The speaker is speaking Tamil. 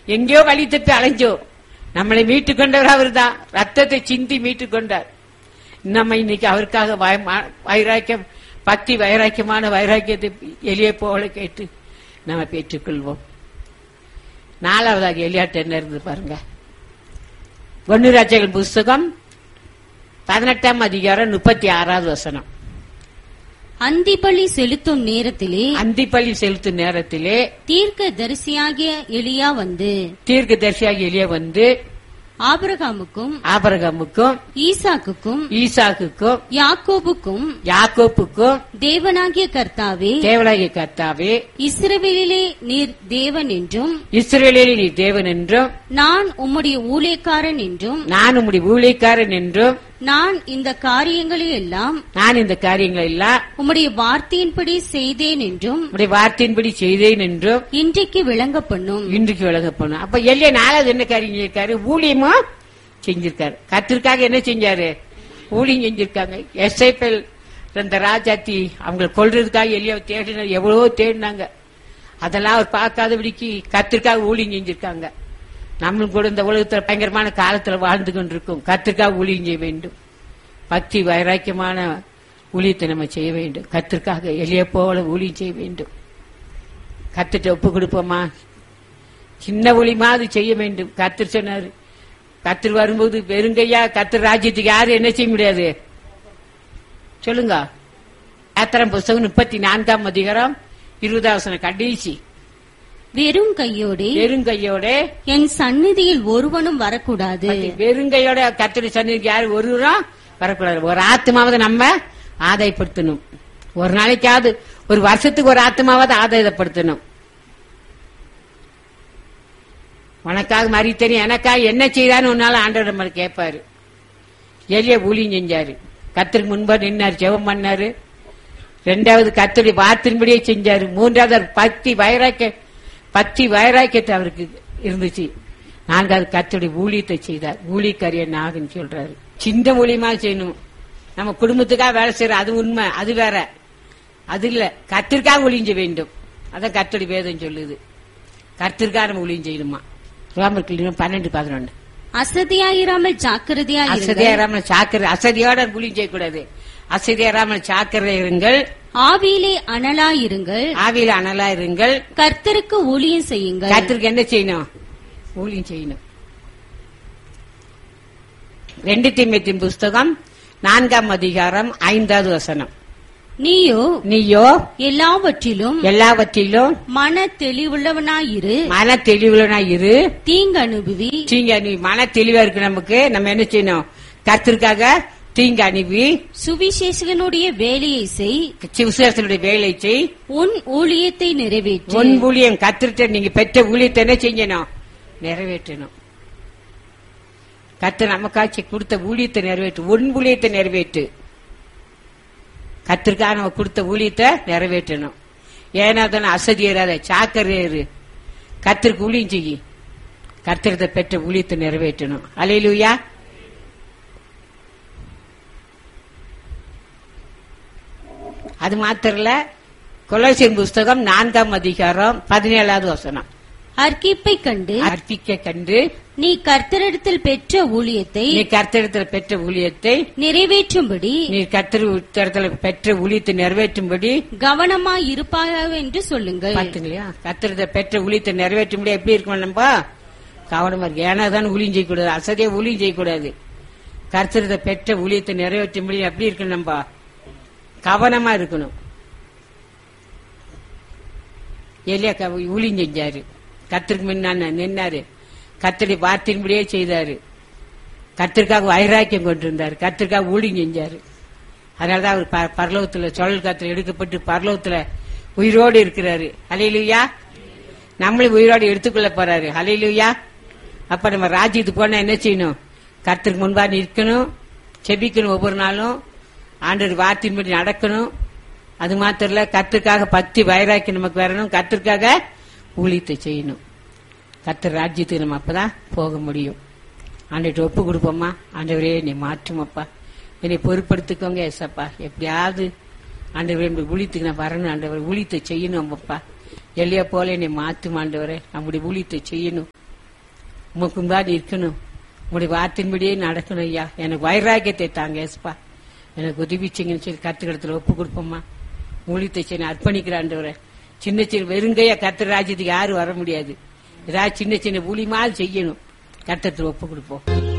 எங்கேயோ வழி தப்பி அலைஞ்சோம் நம்மளை மீட்டு கொண்டவர் அவர்தான் ரத்தத்தை சிந்தி மீட்டு கொண்டார் நம்ம இன்னைக்கு அவருக்காக வய- மா- வைராக்கியம் பக்தி வைராக்கியமான வைராக்கியத்தை எளிய போல கேட்டு நம்ம பெற்றுக்கொள்வோம் நாலாவதாக எலியாட்டு என்ன இருந்து பாருங்க ஒன்னு ராஜ்யங்கள் புஸ்தகம் பதினெட்டாம் அதிகாரம் முப்பத்தி ஆறாவது வசனம் அந்திபலி செலுத்தும் நேரத்திலே அந்திப்பள்ளி செலுத்தும் நேரத்திலே தீர்க்க தரிசியாகிய எலியா வந்து தீர்க்க தரிசியாக எளிய வந்து ஆபிரகாமுக்கும் ஆபரகமுக்கும் ஈசாக்குக்கும் ஈசாக்குக்கும் யாக்கோபுக்கும் யாக்கோப்புக்கும் தேவனாகிய கர்த்தாவே தேவனாகிய கர்த்தாவே இஸ்ரவேலிலே நீர் தேவன் என்றும் இஸ்ரவேலில் நீ தேவன் என்றும் நான் உம்முடைய ஊழியக்காரன் என்றும் நான் உம்முடைய ஊழியக்காரன் என்றும் நான் இந்த காரியங்களை எல்லாம் நான் இந்த காரியங்களை எல்லாம் உம்முடைய வார்த்தையின்படி செய்தேன் என்றும் உம்முடைய வார்த்தையின்படி செய்தேன் என்றும் இன்றைக்கு விளங்க பண்ணும் இன்றைக்கு விலக போனோம் அப்ப எல்லைய நாலாவது என்ன காரியம் செஞ்சிருக்காரு ஊழியமா செஞ்சிருக்காரு கத்திற்காக என்ன செஞ்சாரு ஊழியம் செஞ்சிருக்காங்க எஸ்ஐபிஎல் இந்த ராஜாத்தி அவங்களை கொல்றதுக்காக எல்லைய தேடின எவ்வளவோ தேடினாங்க அதெல்லாம் அவர் பார்க்காதபடிக்கு கத்திற்காக ஊழியம் செஞ்சிருக்காங்க நம்மளும் கூட இந்த உலகத்துல பயங்கரமான காலத்துல வாழ்ந்து கொண்டிருக்கோம் கத்திற்காக ஊழியம் செய்ய வேண்டும் பக்தி வைராக்கியமான ஊழியத்தை நம்ம செய்ய வேண்டும் கத்திற்காக எளிய போல ஊழியம் செய்ய வேண்டும் கத்துட்டு ஒப்பு கொடுப்போமா சின்ன ஒளி மாதிரி செய்ய வேண்டும் கத்தர் சொன்னாரு கத்தர் வரும்போது வெறுங்கையா கத்தர் ராஜ்யத்துக்கு யாரும் என்ன செய்ய முடியாது சொல்லுங்க யாத்திரம் புஸ்தகம் முப்பத்தி நான்காம் அதிகாரம் இருபதாவசனம் கடைசி வெறும் கையோடே வெறுங்கையோட என் சந்நிதியில் ஒருவனும் வரக்கூடாது வெறுங்கையோட கத்தரி சன்னிதிக்கு யாரும் ஒருவரும் வரக்கூடாது ஒரு ஆத்மாவது நம்ம ஆதாயப்படுத்தணும் ஒரு நாளைக்காவது ஒரு வருஷத்துக்கு ஒரு ஆத்மாவது ஆதாயப்படுத்தணும் உனக்காக மறி தெரியும் எனக்காக என்ன செய்தான்னு ஒன்னால ஆண்டவர் நம்ம கேட்பாரு எளிய ஊழியம் செஞ்சாரு கத்திற்கு முன்பா நின்னாரு ஜெபம் பண்ணாரு ரெண்டாவது கத்தரி வார்த்தையின்படியே செஞ்சாரு மூன்றாவது அவர் பக்தி வைராக்கிய பக்தி வைராக்கியத்தை அவருக்கு இருந்துச்சு நான்காவது கத்தருடைய ஊழியத்தை செய்தார் ஊழியக்காரிய நாகன் சொல்றாரு சின்ன ஊழியமா செய்யணும் நம்ம குடும்பத்துக்காக வேலை செய்யற அது உண்மை அது வேற அது இல்ல கத்திற்காக ஒளிஞ்ச வேண்டும் அதான் கத்தடி வேதம் சொல்லுது கத்திற்காக நம்ம ஒளியும் செய்யணுமா ரோமர்கள் பன்னெண்டு பதினொன்னு அசதியாயிராமல் ஜாக்கிரதையாயிருங்கள் அசதியாராமல் சாக்கிர அசதியோட ஒளியும் செய்யக்கூடாது அசதியாராமல் சாக்கிரதை இருங்கள் ஆவியிலே அனலாயிருங்கள் ஆவியில அனலா இருங்கள் கர்த்தருக்கு ஊழியம் செய்யுங்கள் கத்திற்கு என்ன செய்யணும் ஊழியம் செய்யணும் ரெண்டு தீமத்தின் புஸ்தகம் நான்காம் அதிகாரம் ஐந்தாவது வசனம் நீயோ நீயோ எல்லாவற்றிலும் எல்லாவற்றிலும் மன தெளிவுள்ளவனாயிரு மன தெளிவுலனா இரு தீங்கு அனுபவி தீங்க நீ மன தெளிவா இருக்கு நமக்கு நம்ம என்ன செய்யணும் கத்திற்காக தீங்கு அனுப்பி சுவிசேஷகனுடைய வேலையை செய் விசுவாசனுடைய வேலை செய் உன் ஊழியத்தை நிறைவேற்று உன் ஊழியம் கத்திரிட்ட நீங்க பெற்ற ஊழியத்தை என்ன செய்யணும் நிறைவேற்றணும் கத்து நமக்காட்சி கொடுத்த ஊழியத்தை நிறைவேற்று உன் ஊழியத்தை நிறைவேற்று கத்திற்காக நம்ம கொடுத்த ஊழியத்தை நிறைவேற்றணும் ஏன்னா தானே அசதியராத சாக்கரையரு கத்திற்கு ஊழியம் செய்யி கத்திரத்தை பெற்ற ஊழியத்தை நிறைவேற்றணும் அலையிலுயா அது மாத்திரம் இல்ல கொலோசியன் புஸ்தகம் நான்காம் அதிகாரம் பதினேழாவது வசனம் அர்க்கிப்பை கண்டு அர்ப்பிக்க கண்டு நீ கர்த்தரிடத்தில் பெற்ற ஊழியத்தை நீ கர்த்தரிடத்தில் பெற்ற ஊழியத்தை நிறைவேற்றும்படி நீ கர்த்தரிடத்தில் பெற்ற ஊழியத்தை நிறைவேற்றும்படி கவனமாய் இருப்பாயாக என்று சொல்லுங்கள் பாத்தீங்களா கர்த்தரிடத்தில் பெற்ற ஊழியத்தை நிறைவேற்றும்படி எப்படி இருக்கணும் நம்ம கவனமா இருக்கு ஏன்னா தான் ஊழியம் செய்யக்கூடாது அசதியா ஊழியம் செய்யக்கூடாது கர்த்தரிடத்தை பெற்ற ஊழியத்தை நிறைவேற்றும்படி எப்படி இருக்கணும் நம்ம கவனமா இருக்கணும் எலியா க- ஊழியம் செஞ்சாரு கத்திற்கு முன்னான நின்னாரு கத்தடி வார்த்தையின்படியே செய்தாரு கத்திற்காக வைராக்கியம் கொண்டிருந்தாரு கத்திற்காக ஊழியம் செஞ்சாரு அதனாலதான் அவர் ப- பரலோகத்துல சுழல் காத்துல எடுக்கப்பட்டு பரலோகத்துல உயிரோடு இருக்கிறாரு ஹalleluya நம்மளும் உயிரோடு எடுத்துக்கொள்ள போறாரு ஹalleluya அப்ப நம்ம ராஜ்யத்துக்கு போனா என்ன செய்யணும் கர்த்தருக்கு முன்பா நிற்கணும் செபிக்கணும் ஒவ்வொரு நாளும் ஆண்டவர் வார்த்தையின்படி நடக்கணும் அது மாத்திரம் இல்ல கத்திற்காக பக்தி வைராக்கி நமக்கு வரணும் கத்திற்காக ஊழியத்தை செய்யணும் கர்த்தர் ராஜ்யத்துக்கு நம்ம அப்பதான் போக முடியும் ஆண்டவர்கிட்ட ஒப்பு கொடுப்போமா ஆண்டவரே நீ மாற்றுமப்பா என்னை பொறுப்படுத்திக்கோங்க ஏசப்பா எப்படியாவது ஆண்டவரே என்னுடைய ஊழியத்துக்கு நான் வரணும் ஆண்டவர் ஊழியத்தை செய்யணும் அப்பா எல்லையா போல என்னை மாற்றும் ஆண்டவரே நம்முடைய ஊழியத்தை செய்யணும் உமக்கும் தான் இருக்கணும் உங்களுடைய வார்த்தையின்படியே நடக்கணும் ஐயா எனக்கு வைராக்கியத்தை தாங்க ஏசுப்பா எனக்கு உதவிச்சிங்கன்னு சொல்லி கத்துக்கிடத்துல ஒப்பு கொடுப்போம்மா ஊழியத்தை செய்ய அர்ப்பணிக்கிறான்றவரை சின்ன சின்ன வெறுங்கையா கத்திர ராஜ்யத்துக்கு யாரும் வர முடியாது ஏதாவது சின்ன சின்ன ஊழியமாவது செய்யணும் கத்தத்துல ஒப்பு கொடுப்போம்